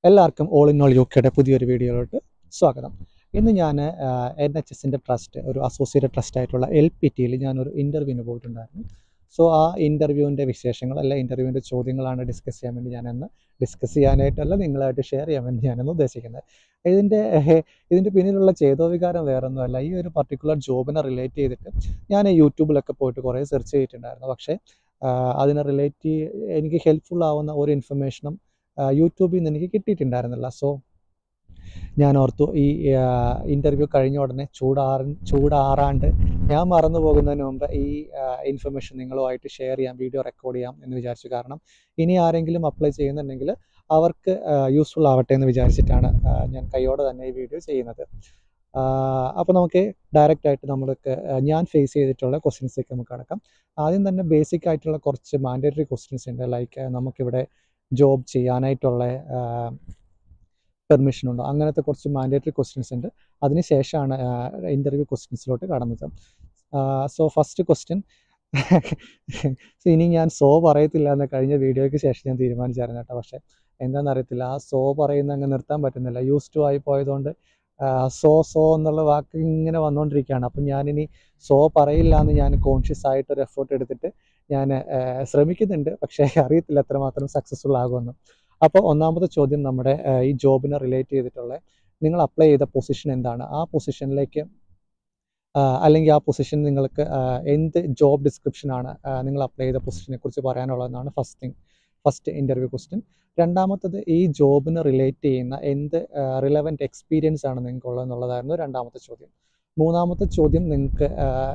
എല്ലാവർക്കും all in all U കെയുടെ പുതിയൊരു വീഡിയോയിലോട്ട് സ്വാഗതം ഇന്ന് ഞാൻ എൻ എച്ച് എസിൻ്റെ ട്രസ്റ്റ് ഒരു അസോസിയേറ്റഡ് ട്രസ്റ്റ് ആയിട്ടുള്ള എൽ പി ടിയിൽ ഞാനൊരു ഇൻ്റർവ്യൂവിന് പോയിട്ടുണ്ടായിരുന്നു സോ ആ ഇൻ്റർവ്യൂവിൻ്റെ വിശേഷങ്ങൾ അല്ല ഇൻ്റർവ്യൂവിൻ്റെ ചോദ്യങ്ങളാണ് ഡിസ്കസ് ചെയ്യാൻ വേണ്ടി ഞാനന്ന് ഡിസ്കസ് ചെയ്യാനായിട്ടല്ല നിങ്ങളായിട്ട് ഷെയർ ചെയ്യാൻ വേണ്ടി ഞാനന്ന് ഉദ്ദേശിക്കുന്നത് ഇതിൻ്റെ ഇതിൻ്റെ പിന്നിലുള്ള ചേതോവികാരം വേറൊന്നുമല്ല ഈ ഒരു പർട്ടിക്കുലർ ജോബിനെ റിലേറ്റ് ചെയ്തിട്ട് ഞാൻ യൂട്യൂബിലൊക്കെ പോയിട്ട് കുറേ സെർച്ച് ചെയ്തിട്ടുണ്ടായിരുന്നു പക്ഷേ ആ, അതിനെ റിലേറ്റ് എനിക്ക് ഹെൽപ്ഫുൾ ആവുന്ന ഒരു ഇൻഫർമേഷനും യൂട്യൂബിൽ നിന്ന് എനിക്ക് കിട്ടിയിട്ടുണ്ടായിരുന്നില്ല സോ ഞാൻ ഓർത്തു ഈ ഇൻ്റർവ്യൂ കഴിഞ്ഞ ഉടനെ ചൂടാറ ചൂടാറാണ്ട് ഞാൻ മറന്നു പോകുന്നതിന് മുമ്പ് ഈ ഇൻഫർമേഷൻ നിങ്ങളുമായിട്ട് ഷെയർ ചെയ്യാം വീഡിയോ റെക്കോർഡ് ചെയ്യാം എന്ന് വിചാരിച്ചു കാരണം ഇനി ആരെങ്കിലും അപ്ലൈ ചെയ്യുന്നുണ്ടെങ്കിൽ അവർക്ക് യൂസ്ഫുൾ ആവട്ടെ എന്ന് വിചാരിച്ചിട്ടാണ് ആ, ഞാൻ കൈയോടെ തന്നെ ഈ വീഡിയോ ചെയ്യുന്നത് അപ്പോൾ നമുക്ക് ഡയറക്റ്റ് ആയിട്ട് നമ്മൾക്ക് ആ, ഞാൻ ഫേസ് ചെയ്തിട്ടുള്ള ക്വസ്റ്റ്യൻസൊക്കെ നമുക്ക് കടക്കാം ആദ്യം തന്നെ ബേസിക് ആയിട്ടുള്ള കുറച്ച് മാൻഡേറ്ററി ക്വസ്റ്റ്യൻസ് ഉണ്ട് ലൈക്ക് നമുക്കിവിടെ ജോബ് ചെയ്യാനായിട്ടുള്ള പെർമിഷൻ ഉണ്ടോ അങ്ങനത്തെ കുറച്ച് മാൻഡേറ്ററി ക്വസ്റ്റ്യൻസ് ഉണ്ട് അതിനുശേഷമാണ് ഇൻ്റർവ്യൂ ക്വസ്റ്റ്യൻസിലോട്ട് കടന്നത് സോ ഫസ്റ്റ് ക്വസ്റ്റ്യൻ ഇനി ഞാൻ സോ പറയത്തില്ല എന്ന കഴിഞ്ഞ വീഡിയോയ്ക്ക് ശേഷം ഞാൻ തീരുമാനിച്ചായിരുന്നു കേട്ടോ പക്ഷേ എന്താണെന്ന് അറിയത്തില്ല ആ സോ പറയുന്ന അങ്ങ് നിർത്താൻ പറ്റുന്നില്ല യൂസ് ടു ആയി പോയതുകൊണ്ട് സോ സോ എന്നുള്ള വാക്ക് ഇങ്ങനെ വന്നുകൊണ്ടിരിക്കുകയാണ് അപ്പം ഞാനിനി സോ പറയില്ല എന്ന് ഞാൻ കോൺഷ്യസ് ആയിട്ട് ഒരു എഫേർട്ട് എടുത്തിട്ട് ഞാൻ ശ്രമിക്കുന്നുണ്ട് പക്ഷേ അറിയത്തില്ല എത്രമാത്രം സക്സസ്ഫുൾ ആകുമെന്ന് അപ്പോൾ ഒന്നാമത്തെ ചോദ്യം നമ്മുടെ ആ, ഈ ജോബിനെ റിലേറ്റ് ചെയ്തിട്ടുള്ള നിങ്ങൾ അപ്ലൈ ചെയ്ത പൊസിഷൻ എന്താണ് ആ പൊസിഷനിലേക്ക് അല്ലെങ്കിൽ ആ പൊസിഷൻ നിങ്ങൾക്ക് ആ, എന്ത് ജോബ് ഡിസ്ക്രിപ്ഷനാണ് നിങ്ങൾ അപ്ലൈ ചെയ്ത പൊസിഷനെ കുറിച്ച് പറയാനുള്ളതെന്നാണ് first thing first interview question രണ്ടാമത്തത് ഈ ജോബിന് റിലേറ്റ് ചെയ്യുന്ന എന്ത് റിലവൻറ്റ് എക്സ്പീരിയൻസ് ആണ് നിങ്ങൾക്കുള്ളത് എന്നുള്ളതായിരുന്നു രണ്ടാമത്തെ ചോദ്യം മൂന്നാമത്തെ ചോദ്യം നിങ്ങൾക്ക്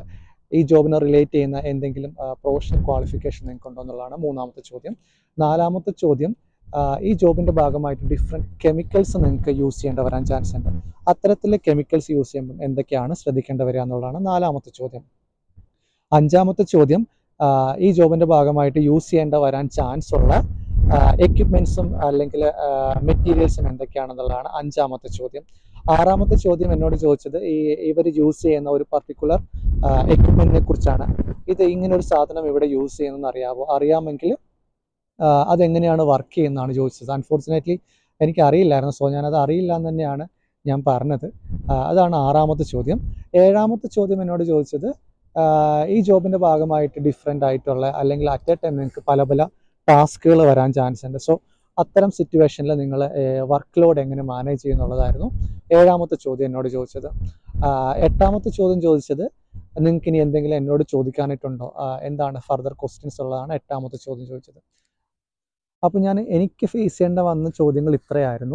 ഈ ജോബിനെ റിലേറ്റ് ചെയ്യുന്ന എന്തെങ്കിലും പ്രൊഫഷണൽ ക്വാളിഫിക്കേഷൻ നിങ്ങൾക്കുണ്ടോ എന്നുള്ളതാണ് മൂന്നാമത്തെ ചോദ്യം നാലാമത്തെ ചോദ്യം ആ, ഈ ജോബിൻ്റെ ഭാഗമായിട്ട് ഡിഫറെൻറ്റ് കെമിക്കൽസ് നിങ്ങൾക്ക് യൂസ് ചെയ്യേണ്ട വരാൻ ചാൻസ് ഉണ്ട് അത്തരത്തിലെ കെമിക്കൽസ് യൂസ് ചെയ്യുമ്പോൾ എന്തൊക്കെയാണ് ശ്രദ്ധിക്കേണ്ടി വരിക എന്നുള്ളതാണ് നാലാമത്തെ ചോദ്യം അഞ്ചാമത്തെ ചോദ്യം ആ, ഈ ജോബിൻ്റെ ഭാഗമായിട്ട് യൂസ് ചെയ്യേണ്ട വരാൻ ചാൻസ് ഉള്ള എക്യുപ്മെൻസും അല്ലെങ്കിൽ മെറ്റീരിയൽസും എന്തൊക്കെയാണെന്നുള്ളതാണ് അഞ്ചാമത്തെ ചോദ്യം ആറാമത്തെ ചോദ്യം എന്നോട് ചോദിച്ചത് ഈ ഇവർ യൂസ് ചെയ്യുന്ന ഒരു പർട്ടിക്കുലർ എക്യുപ്മെൻറ്റിനെ കുറിച്ചാണ് ഇത് ഇങ്ങനെ ഒരു സാധനം ഇവിടെ യൂസ് ചെയ്യുന്നതെന്ന് അറിയാമോ അറിയാമെങ്കിൽ ആ, അതെങ്ങനെയാണ് വർക്ക് ചെയ്യുന്നതാണ് ചോദിച്ചത് അൺഫോർച്ചുനേറ്റ്ലി എനിക്ക് അറിയില്ലായിരുന്നു സോ ഞാനത് അറിയില്ല എന്ന് തന്നെയാണ് ഞാൻ പറഞ്ഞത് ആ, അതാണ് ആറാമത്തെ ചോദ്യം ഏഴാമത്തെ ചോദ്യം എന്നോട് ചോദിച്ചത് ആ, ഈ ജോബിൻ്റെ ഭാഗമായിട്ട് ഡിഫറെൻ്റ് ആയിട്ടുള്ള അല്ലെങ്കിൽ അറ്റ് എ ടൈം നിങ്ങൾക്ക് പല പല ടാസ്കുകൾ വരാൻ ചാൻസ് ഉണ്ട് സോ അത്തരം സിറ്റുവേഷനിൽ നിങ്ങൾ വർക്ക് ലോഡ് എങ്ങനെ മാനേജ് ചെയ്യുന്നുള്ളതായിരുന്നു ഏഴാമത്തെ ചോദ്യം എന്നോട് ചോദിച്ചത് ആ, എട്ടാമത്തെ ചോദ്യം ചോദിച്ചത് നിങ്ങൾക്ക് ഇനി എന്തെങ്കിലും എന്നോട് ചോദിക്കാനായിട്ടുണ്ടോ ആ, എന്താണ് ഫർദർ ക്വസ്റ്റ്യൻസ് ഉള്ളതാണ് എട്ടാമത്തെ ചോദ്യം ചോദിച്ചത് അപ്പോൾ ഞാൻ എനിക്ക് ഫേസ് ചെയ്യേണ്ട വന്ന ചോദ്യങ്ങൾ ഇത്രയായിരുന്നു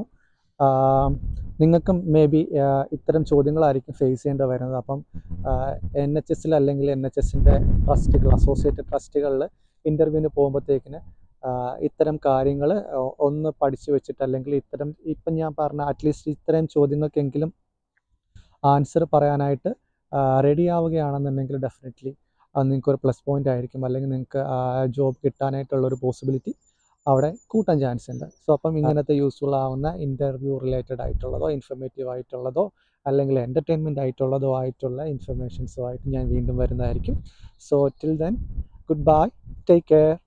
നിങ്ങൾക്കും മേ ബി ഇത്തരം ചോദ്യങ്ങളായിരിക്കും ഫേസ് ചെയ്യേണ്ടി വരുന്നത് അപ്പം എൻ എച്ച് എസിൽ അല്ലെങ്കിൽ എൻ എച്ച് എസിൻ്റെ ട്രസ്റ്റുകൾ അസോസിയേറ്റഡ് ട്രസ്റ്റുകളിൽ ഇൻ്റർവ്യൂവിന് പോകുമ്പോഴത്തേക്കിന് ഇത്തരം കാര്യങ്ങൾ ഒന്ന് പഠിച്ചു വെച്ചിട്ട് അല്ലെങ്കിൽ ഇത്തരം ഇപ്പം ഞാൻ പറഞ്ഞ അറ്റ്ലീസ്റ്റ് ഇത്തരം ചോദ്യങ്ങൾക്കെങ്കിലും ആൻസർ പറയാനായിട്ട് റെഡി ആവുകയാണെന്നുണ്ടെങ്കിൽ ഡെഫിനറ്റ്ലി അത് നിങ്ങൾക്ക് ഒരു പ്ലസ് പോയിന്റ് ആയിരിക്കും അല്ലെങ്കിൽ നിങ്ങൾക്ക് ജോബ് കിട്ടാനായിട്ടുള്ള ഒരു പോസിബിലിറ്റി അവിടെ കൂട്ടാൻ ചാൻസ് ഉണ്ട് സോ അപ്പം ഇങ്ങനത്തെ യൂസ്ഫുൾ ആവുന്ന ഇൻ്റർവ്യൂ റിലേറ്റഡ് ആയിട്ടുള്ളതോ ഇൻഫർമേറ്റീവ് ആയിട്ടുള്ളതോ അല്ലെങ്കിൽ എൻ്റർടൈൻമെൻറ്റ് ആയിട്ടുള്ളതോ ആയിട്ടുള്ള ഇൻഫർമേഷൻസുമായിട്ട് ഞാൻ വീണ്ടും വരുന്നതായിരിക്കും so till then goodbye take care